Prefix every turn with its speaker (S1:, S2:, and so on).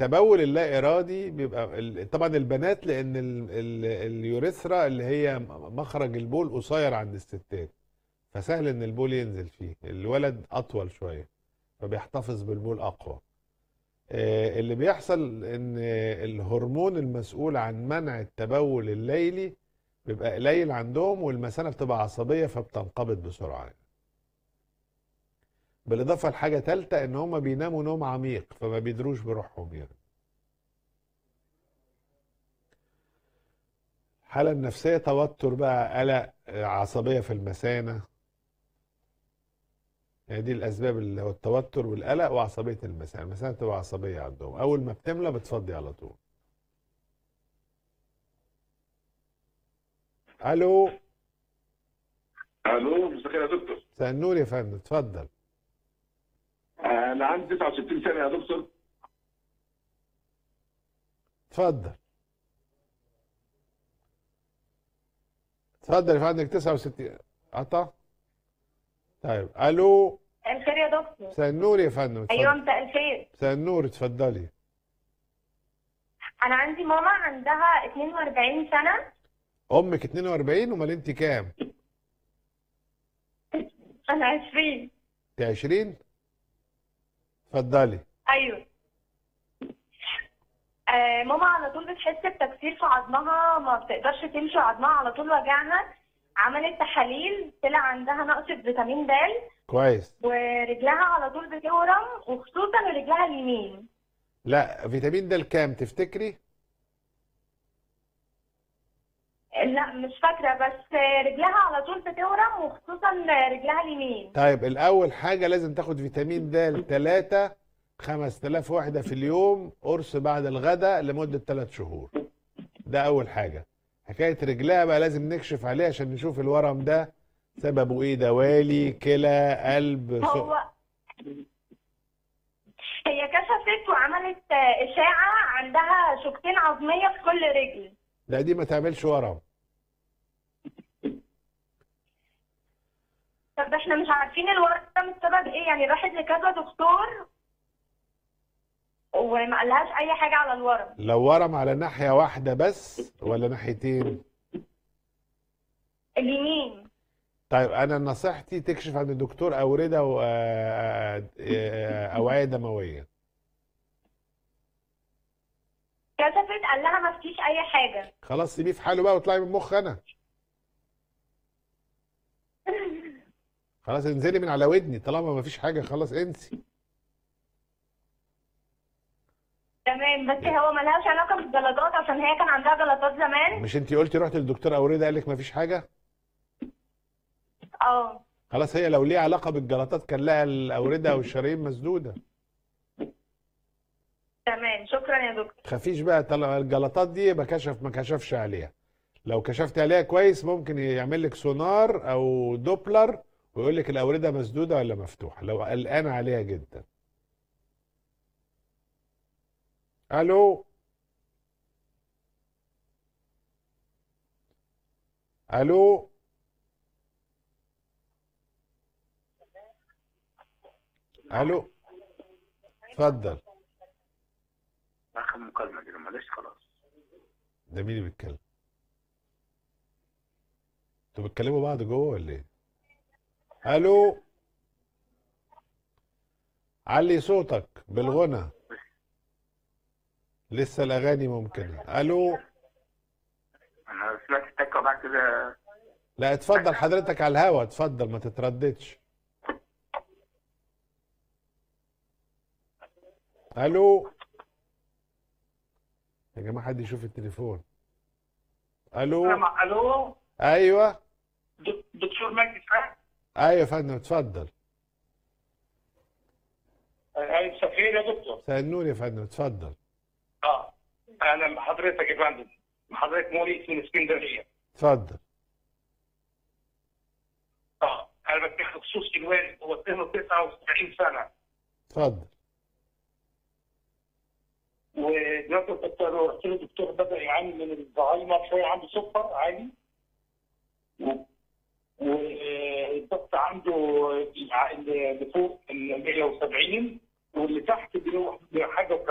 S1: التبول اللا ارادي بيبقى ال- طبعا البنات لان ال- ال- اليوريثرا اللي هي مخرج البول قصير عند الستات فسهل ان البول ينزل فيه الولد اطول شويه فبيحتفظ بالبول اقوى آه، اللي بيحصل ان الهرمون المسؤول عن منع التبول الليلي بيبقى قليل عندهم والمثانه بتبقى عصبيه فبتنقبض بسرعه بالاضافه لحاجه ثالثه ان هم بيناموا نوم عميق فما بيدروش بروحهم يعني الحاله النفسيه توتر بقى قلق آه، عصبيه في المثانه يعني دي الاسباب اللي هو التوتر والقلق وعصبيه المثانه المثانه بتبقى عصبيه عندهم اول ما بتملى بتفضي على طول الو
S2: الو مساء الخير يا دكتور
S1: مساء النور يا فندم اتفضل
S2: انا عندي 69 سنه يا دكتور
S1: اتفضل اتفضل يا فندم 69 قطع طيب الو
S3: الخير يا دكتور
S1: مساء النور يا فندم
S3: ايوه
S1: اتفضل
S3: مساء الخير
S1: مساء النور اتفضلي
S3: انا عندي ماما عندها 42 سنه
S1: امك 42 امال انت كام؟
S3: انا 20
S1: انت 20 اتفضلي
S3: ايوه آه ماما على طول بتحس بتكسير في عظمها ما بتقدرش تمشي عظمها على طول وجعها عملت تحاليل طلع عندها نقص فيتامين د
S1: كويس
S3: ورجلها على طول بتورم وخصوصا رجلها اليمين
S1: لا فيتامين د الكام تفتكري؟
S3: لا مش فاكره بس رجلها على طول بتورم وخصوصا رجلها اليمين
S1: طيب الاول حاجه لازم تاخد فيتامين د 3 5000 وحده في اليوم قرص بعد الغداء لمده 3 شهور ده اول حاجه حكايه رجلها بقى لازم نكشف عليها عشان نشوف الورم ده سببه ايه دوالي كلى قلب سو...
S3: هو هي كشفت وعملت إشاعة عندها شوكتين عظمية في كل رجل
S1: لا دي ما تعملش ورم
S3: طب احنا مش عارفين الورم ده السبب ايه يعني راحت لكذا دكتور وما قالهاش اي حاجة على الورم
S1: لو ورم على ناحيه واحده بس ولا ناحيتين
S3: اليمين
S1: طيب انا نصيحتي تكشف عند الدكتور اورده واوعيه دمويه
S3: كشفت قال لها ما فيش اي حاجة
S1: خلاص سيبيه في حاله بقى واطلعي من مخ انا خلاص انزلي من على ودني طالما ما فيش حاجه خلاص انسي
S3: تمام بس هو ملهاش علاقة بالجلطات عشان هي كان عندها جلطات زمان
S1: مش انت قلتي رحت للدكتور اورده قال لك ما فيش حاجه
S3: اه
S1: خلاص هي لو ليها علاقه بالجلطات كان لها الاورده او الشرايين مسدوده
S3: تمام شكرا يا دكتور
S1: تخافيش بقى طالما الجلطات دي يبقى كشف ما كشفش عليها لو كشفت عليها كويس ممكن يعمل لك سونار او دوبلر ويقول لك الاورده مسدوده ولا مفتوحه لو قلقان عليها جدا الو الو الو اتفضل
S2: اخر مكالمه كده معلش خلاص
S1: ده مين اللي بيتكلم انتوا بتكلموا بعض جوه ولا ايه الو علي صوتك بالغنى لسه الاغاني ممكنه الو
S2: انا سمعت التكه وبعد كده
S1: لا اتفضل حضرتك على الهوا اتفضل ما تترددش الو يا جماعه حد يشوف التليفون الو
S2: الو
S1: ايوه
S2: دك- دكتور مجدي اسحاق
S1: ايوه يا فندم اتفضل
S2: اي سفير يا دكتور
S1: مساء النور يا فندم اتفضل
S2: اه اهلا بحضرتك يا فندم حضرتك موريس من اسكندريه
S1: اتفضل
S2: اه انا بتكلم بخصوص الوالد هو سنه 79 سنه
S1: اتفضل
S2: ودلوقتي الدكتور رحت له الدكتور بدا يعاني من الزهايمر شويه عنده سكر عالي و- والضغط عنده اللي فوق ال 170 واللي تحت بيروح بحاجه